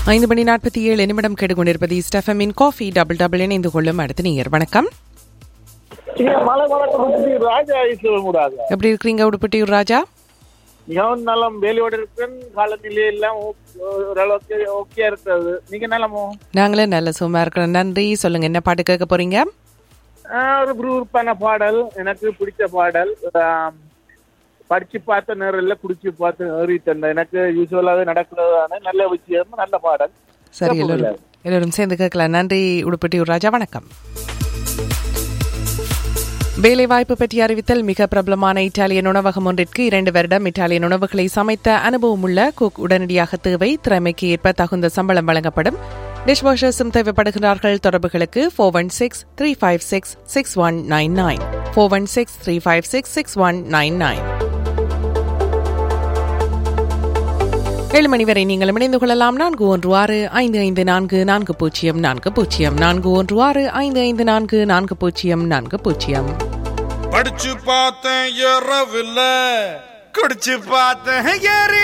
ஐந்து மணி நாற்பத்தி ஏழு நிமிடம் கேட்டுக்கொண்டிருப்பது ஸ்டெஃபமின் காஃபி டபுள் டபுள் இணைந்து கொள்ளும் அடுத்த நீர் வணக்கம் இங்க மலை வளர்க்கறதுக்கு ராஜா ஐஸ்வரம் கூடாது எப்படி இருக்கிறீங்க உடுப்பட்டியூர் ராஜா மிகவும் நலம் வேலையோடு இருக்கேன் காலநிலை எல்லாம் ஓ- ஓரளவுக்கு ஓகே இருக்கிறது நீங்க நலமோ நாங்களே நல்ல சும்மா இருக்கிறோம் நன்றி சொல்லுங்க என்ன பாட்டு கேட்க போறீங்க ஆஹ் ஒரு விறுவிறுப்பான பாடல் எனக்கு பிடிச்ச பாடல் ஆம், படிச்சு பார்த்த நேரில் குடிச்சு பார்த்து ஏறி தந்த எனக்கு யூஸ்வலாகவே நடக்கிறதான நல்ல விஷயம் நல்ல பாடல் சரி எல்லோரும் எல்லோரும் சேர்ந்து கேட்கலாம் நன்றி உடுப்பட்டியூர் ராஜா வணக்கம் வேலைவாய்ப்பு பற்றி அறிவித்தல் மிக பிரபலமான இத்தாலியன் உணவகம் ஒன்றிற்கு இரண்டு வருடம் இத்தாலியன் உணவுகளை சமைத்த அனுபவம் உள்ள குக் உடனடியாக தேவை திறமைக்கு ஏற்ப தகுந்த சம்பளம் வழங்கப்படும் டிஷ்வாஷர்ஸும் தேவைப்படுகிறார்கள் தொடர்புகளுக்கு four one six three five six six one nine nine four one six three five six six one nine nine ஏழு மணி வரை நீங்கள் இணைந்து கொள்ளலாம் நான்கு ஒன்று ஆறு ஐந்து ஐந்து நான்கு நான்கு பூஜ்ஜியம் நான்கு பூஜ்ஜியம் நான்கு ஒன்று ஆறு ஐந்து ஐந்து நான்கு நான்கு பூஜ்ஜியம் நான்கு பூஜ்ஜியம் படிச்சு பார்த்தேன் இரவுல குடிச்சு பார்த்தேன் ஏறி